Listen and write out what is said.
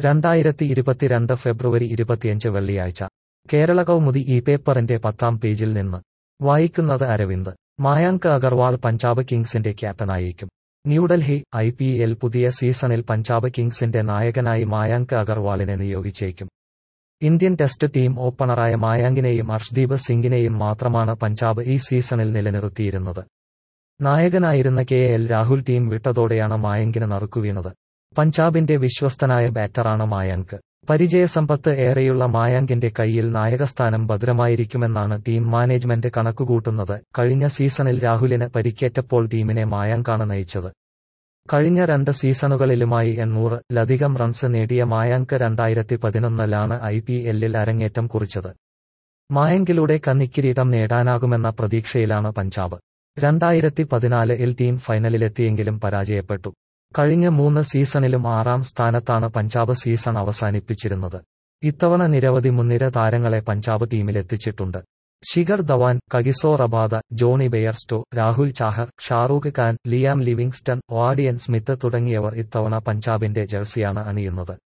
രണ്ടായിരത്തി ഇരുപത്തിരണ്ട് ഫെബ്രുവരി ഇരുപത്തിയഞ്ച് വെള്ളിയാഴ്ച കേരള കൗമുദി ഈ പേപ്പറിന്റെ പത്താം പേജിൽ നിന്ന് വായിക്കുന്നത് അരവിന്ദ് മായാങ്ക് അഗർവാൾ പഞ്ചാബ് കിങ്സിന്റെ ക്യാപ്റ്റനായേക്കും ന്യൂഡൽഹി ഐ പി എൽ പുതിയ സീസണിൽ പഞ്ചാബ് കിങ്സിന്റെ നായകനായി മായാങ്ക് അഗർവാളിനെ നിയോഗിച്ചേക്കും ഇന്ത്യൻ ടെസ്റ്റ് ടീം ഓപ്പണറായ മായാങ്കിനെയും അർഷ്ദീപ് സിംഗിനെയും മാത്രമാണ് പഞ്ചാബ് ഈ സീസണിൽ നിലനിർത്തിയിരുന്നത് നായകനായിരുന്ന കെ എൽ രാഹുൽ ടീം വിട്ടതോടെയാണ് മായങ്കിന് നറുക്കുവീണത് പഞ്ചാബിന്റെ വിശ്വസ്തനായ ബാറ്ററാണ് മായങ്ക് പരിചയസമ്പത്ത് ഏറെയുള്ള മായാങ്കിന്റെ കയ്യിൽ നായകസ്ഥാനം ഭദ്രമായിരിക്കുമെന്നാണ് ടീം മാനേജ്മെന്റ് കണക്കുകൂട്ടുന്നത് കഴിഞ്ഞ സീസണിൽ രാഹുലിന് പരിക്കേറ്റപ്പോൾ ടീമിനെ മായാങ്കാണ് നയിച്ചത് കഴിഞ്ഞ രണ്ട് സീസണുകളിലുമായി എണ്ണൂറ് ലധികം റൺസ് നേടിയ മായാങ്ക് രണ്ടായിരത്തി പതിനൊന്നിലാണ് ഐ പി എല്ലിൽ അരങ്ങേറ്റം കുറിച്ചത് മായങ്കിലൂടെ കന്നിക്കിരീടം നേടാനാകുമെന്ന പ്രതീക്ഷയിലാണ് പഞ്ചാബ് രണ്ടായിരത്തി പതിനാലിൽ ടീം ഫൈനലിലെത്തിയെങ്കിലും പരാജയപ്പെട്ടു കഴിഞ്ഞ മൂന്ന് സീസണിലും ആറാം സ്ഥാനത്താണ് പഞ്ചാബ് സീസൺ അവസാനിപ്പിച്ചിരുന്നത് ഇത്തവണ നിരവധി മുൻനിര താരങ്ങളെ പഞ്ചാബ് ടീമിലെത്തിച്ചിട്ടുണ്ട് Shikhar Dhawan Kagiso Rabada Jonny Bairstow Rahul Chahar Shahrukh Khan Liam Livingstone Odean Smith തുടങ്ങിയവർ ഇത്തവണ പഞ്ചാബിന്റെ ജേഴ്സിയാണ് അണിയുന്നത്